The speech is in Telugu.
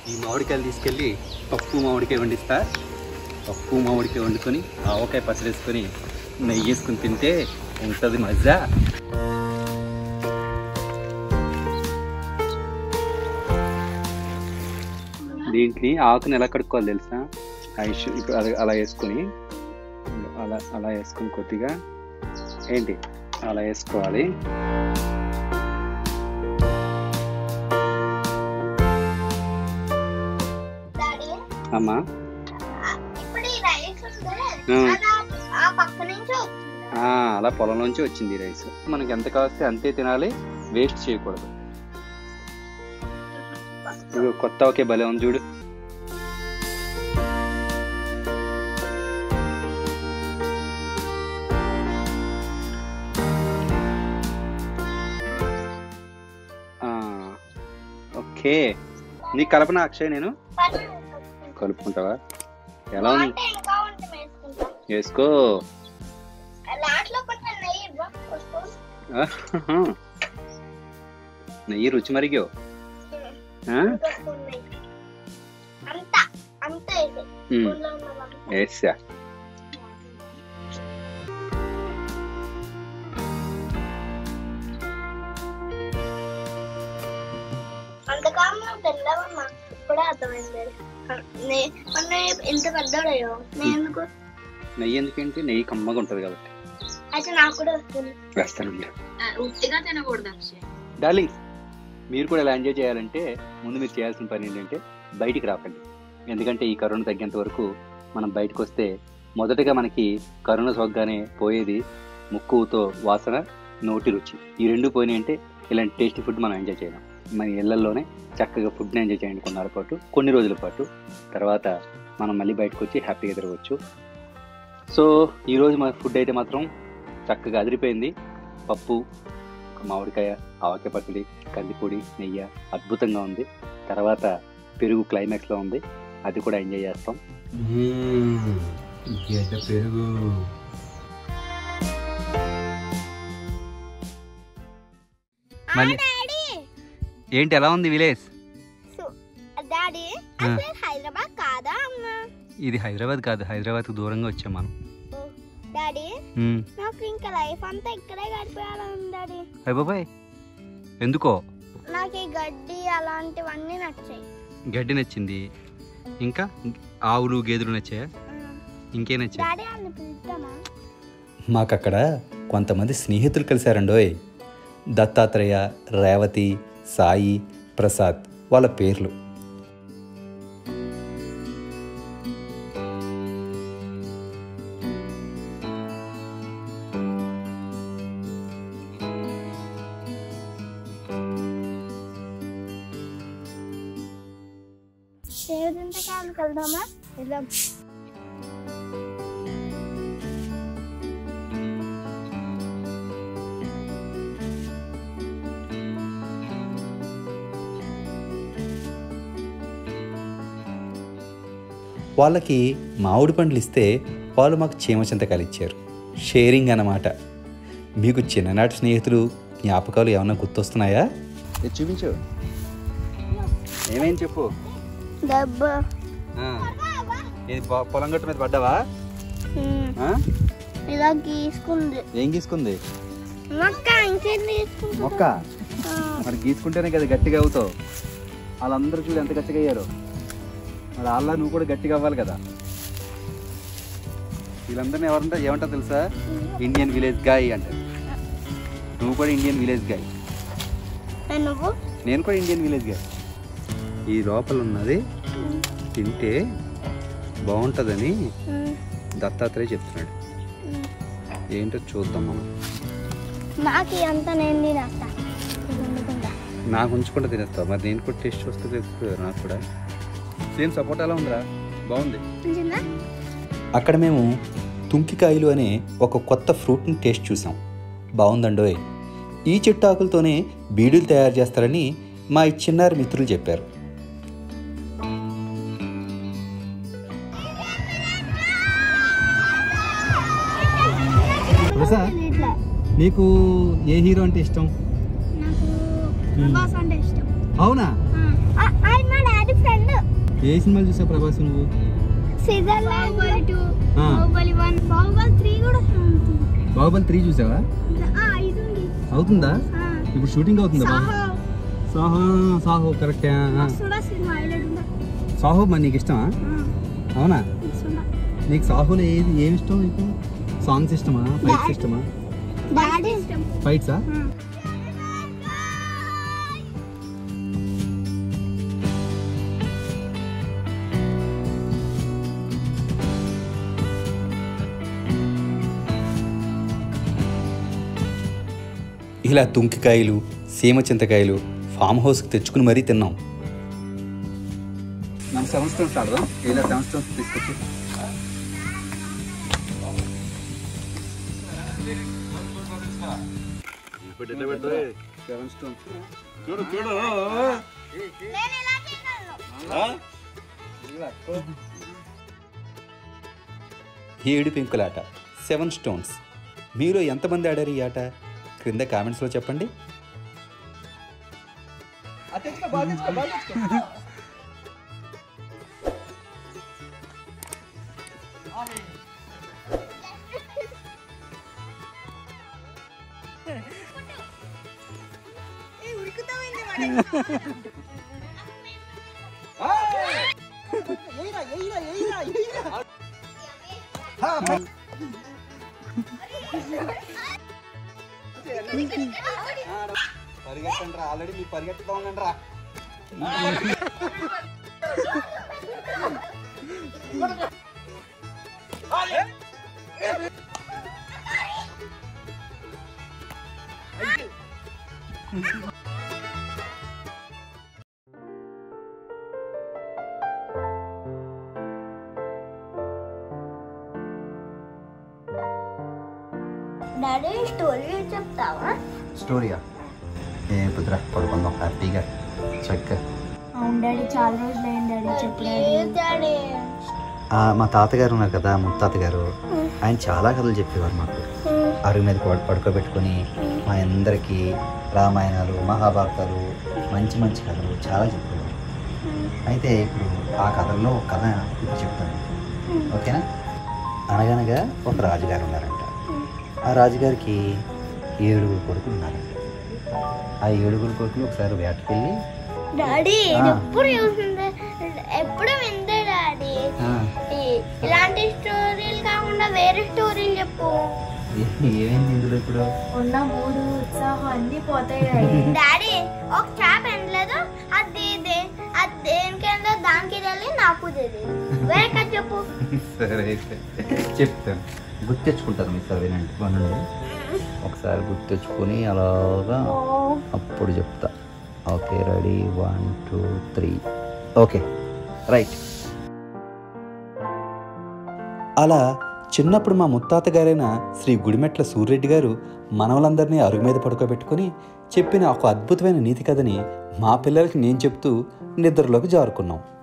ఈ మామిడికాయలు తీసుకెళ్ళి పప్పు మామిడికాయ వండిస్తా పప్పు మామిడికాయ వండుకొని ఆవకాయ పచ్చడి వేసుకొని నెయ్యి వేసుకొని తింటే ఉంటుంది మజా దీంట్లో ఆకుని ఎలా కడుక్కోవాలి తెలుసా ఐష్ ఇప్పుడు అలా అలా వేసుకొని అలా అలా వేసుకొని కొద్దిగా ఏంటి అలా వేసుకోవాలి డాడీ అమ్మా ఇప్పుడు ఈ రైస్ ఉంది ఆ. అది ఆ- ఆ పక్క నుంచి వచ్చింది ఆ, అలా పొలం నుంచి వచ్చింది ఈ రైస్ మనకి ఎంత కావస్తే అంతే తినాలి వేస్ట్ చేయకూడదు ఇదిగో కొత్త ఒకే భలే ఉంది చూడు ఆ, ఓకే నీ కలపన అక్షయ్ నేను కలుపుకుంటావా ఎలా ఉంది అంటే ఇంకా ఉంటే వేసుకుంటాం వేసుకో లాట్లో కొంచెం నెయ్యి ఇవ్వ కొంచెం. ఆహాహా. నెయ్యి రుచి మరిగో ఆ? కొంచెం నెయ్యి. అంత అంత ఇది ఉమ్, ఊళ్ళో ఉన్నదంతా. వేసా అంతకాలం నువ్వు తిన్నావమ్మా ఇప్పుడే అర్థమైంది నే- మొన్న ఎంత పెద్దోడయ్యో నేను ఎందుకు నెయ్యి ఎందుకేంటి నెయ్యి కమ్మగా ఉంటుంది కాబట్టి అయితే నాకు కూడా వస్తుంది వేస్తాను మీరు ఉట్టిగా తినకూడదు అక్షయ్ డార్లింగ్ మీరు కూడా ఇలా ఎంజాయ్ చేయాలంటే ముందు మీరు చేయాల్సిన పని ఏంటంటే బయటికి రాకండి ఎందుకంటే ఈ కరోనా తగ్గేంత వరకు మనం బయటకు వస్తే మొదటగా మనకి కరోనా సోగ్గానే పోయేది ముక్కుతో వాసన నోటి రుచి ఈ రెండు పోయినాయి అంటే ఇలాంటి టేస్టీ ఫుడ్ మనం ఎంజాయ్ చేయలేం మన ఇళ్లలోనే చక్కగా ఫుడ్ని ఎంజాయ్ చేయండి కొన్నాళ్ళ పాటు కొన్ని రోజుల పాటు తర్వాత మనం మళ్ళీ బయటకు వచ్చి హ్యాపీగా తిరగవచ్చు సో ఈరోజు మన ఫుడ్ అయితే మాత్రం చక్కగా అదిరిపోయింది పప్పు ఒక మామిడికాయ ఆవకాయ పచ్చడి కందిపొడి నెయ్యి అద్భుతంగా ఉంది తర్వాత పెరుగు క్లైమాక్స్లో ఉంది అది కూడా ఎంజాయ్ చేస్తాం గడ్డ పెరుగు మళ్ళీ డాడీ ఏంటి ఎలా ఉంది విలేజ్ డాడీ ఆ. అసలు హైదరాబాద్ కాదా అమ్మా ఇది హైదరాబాద్ కాదు హైదరాబాద్కు దూరంగా వచ్చాం మనం డాడీ ఉమ్, నాకు ఇంకా లైఫ్ అంతా ఇక్కడే గడిపేయాలని డాడీ అయ్ బాబాయ్ ఎందుకో నాకు ఈ గడ్డి అలాంటివన్నీ నచ్చాయి గడ్డి నచ్చింది ఇంకా ఆవులు గేదెలు నచ్చాయా ఇంకేం నచ్చాయి డాడీ వాళ్ళని పిలుద్దామా మాకక్కడ కొంతమంది స్నేహితులు కలిశారండోయ్ దత్తాత్రేయ రేవతి సాయి ప్రసాద్ వాళ్ళ పేర్లు శివదింతకాయలకు వెళ్దామా వెళ్దాం వాళ్ళకి మామిడి పండ్లు ఇస్తే వాళ్ళు మాకు చీమచింతకాయలు ఇచ్చారు షేరింగ్ అన్నమాట మీకు చిన్ననాటి స్నేహితులు జ్ఞాపకాలు ఏమైనా గుర్తొస్తున్నాయా ఇది చూపించు ఏమేం చెప్పు దెబ్బ ఆ, ఇది పొ- పొలం గట్టు మీద పడ్డావా ఆ? ఇలా గీసుకుంది ఏం గీసుకుంది మొక్క ఇంకేం తీసుకుంటుంది మొక్క మరి గీసుకుంటేనే కదా గట్టిగా అవుతావు వాళ్ళందరూ చూడు ఎంత గట్టిగా అయ్యారు మరి వాళ్ళ నువ్వు కూడా గట్టిగా అవ్వాలి కదా వీళ్ళందరినీ ఎవరంటే ఏమంటారు తెలుసా ఇండియన్ విలేజ్ గాయ్ అంటారు నువ్వు కూడా ఇండియన్ విలేజ్ గాయ్ నువ్వు నేను కూడా ఇండియన్ విలేజ్ గాయ్ ఈ లోపల ఉన్నది తింటే బాగుంటుందని దత్తాత్రేయ చెప్తున్నాడు ఏంటో చూద్దాం మనం నాకు అంతా నేను తినేస్తా వండుకుంటా నాకు ఉంచకుండా తినేస్తావు మరి నేను కూడా టేస్ట్ వస్తుంది కదా నాకు కూడా సేమ్ సపోర్ట్ ఎలా ఉందిరా బాగుంది మంచిదా అక్కడ మేము తుంకికాయలు అనే ఒక కొత్త ఫ్రూట్ని టేస్ట్ చూసాం బాగుందండోయ్ ఈ చెట్టు ఆకులతోనే బీడీలు తయారు చేస్తారని మా ఈ చిన్నారి మిత్రులు చెప్పారు నీకు ఏ హీరో అంటే ఇష్టం నాకు ప్రభాస్ అంటే ఇష్టం అవునా ఆయన మా డాడీ ఫ్రెండ్ ఏ సినిమాలు చూసావు ప్రభాస్ నువ్వు స్విట్జర్లాండ్ బాహుబలి టూ ఆ. బాహుబలి వన్ బాహుబలి త్రీ కూడా ఉంటుంది. బాహుబలి త్రీ చూసావా ఆ, ఇది ఉంది అవుతుందా ఆ. ఇప్పుడు షూటింగ్ అవుతుందా బాబు సాహో సాహో సాహో కరెక్టే సుడా సినిమా హైలైట్ ఉంది సాహో మరి నీకు ఇష్టమా ఆ, అవునా సుడా. నీకు సాహోలో ఏది ఏమి ఇష్టం నీకు సాంగ్స్ ఇష్టమా ఫైట్స్ ఇష్టమా డాడీ ఇష్టం ఫైట్సా ఆ. ఇలా తుంకికాయలు సీమ చింతకాయలు ఫామ్ హౌస్కి తెచ్చుకుని మరీ తిన్నాం మన సెవెన్ స్టోన్స్ ఆడదాం ఇలా సెవెన్ స్టోన్స్ తీసుకొచ్చి సెవెన్ స్టోన్స్ నేను ఇలా చేయగలను ఏడు పెంకులాట సెవెన్ స్టోన్స్ మీరు ఎంతమంది ఆడారు ఈ ఆట క్రింద కామెంట్స్లో చెప్పండి పరిగెట్టండి రా ఆల్రెడీ మీరు పరిగెట్టుతా ఉండండి రా డాడీ స్టోరీ చెప్తావా స్టోరీయా ఏ పుత్ర పడుకుందాం హ్యాపీగా చక్కగా అవును డాడీ చాలా రోజులు అయింది డాడీ చెప్పలేదు డాడీ మా తాతగారు ఉన్నారు కదా ముత్తాత గారు ఆయన చాలా కథలు చెప్పేవారు మాకు అరుగు మీద పడు- పడుకోబెట్టుకొని మా అందరికీ రామాయణాలు మహాభారతాలు మంచి మంచి కథలు చాలా చెప్పేవారు అయితే ఇప్పుడు ఆ కథల్లో ఒక కథ ఇప్పుడు చెప్తాను ఓకేనా అనగనగా ఒక రాజుగారు ఉన్నారంట ఆ రాజుగారికి ఏడుగురు కొడుకులు ఉన్నారంట ఆ ఏడుగురు కొడుకులు ఒకసారి వేటకెళ్ళి డాడీ ఇది ఆ. ఎప్పుడు చూసిందే ఎప్పుడు విందే డాడీ ఆ, ఈ- ఇలాంటి స్టోరీలు కాకుండా వేరే స్టోరీలు చెప్పు ఏ- ఏమైంది ఇందులో ఇప్పుడు ఉన్న మూడు ఉత్సాహం అన్ని పోతాయి డాడీ డాడీ ఒక చాప్ ఎండలేదు అది ఇది అది దేనికి ఎండో దానికి తెలియదు నాకు తెలియదు వేరే కథ చెప్పు సరే అయితే చెప్తాను గుర్తు తెచ్చుకుంటారు మీ సార్ వినండి వినండి ఒకసారి గుర్తు తెచ్చుకొని అలాగా అప్పుడు చెప్తా okay ready one two three okay right అలా చిన్నప్పుడు మా ముత్తాత గారైన శ్రీ గుడిమెట్ల సూర్యరెడ్డి గారు మనవలందరినీ అరుగు మీద పడుకోబెట్టుకొని చెప్పిన ఒక అద్భుతమైన నీతి కథని మా పిల్లలకి నేను చెప్తూ నిద్రలోకి జారుకున్నాం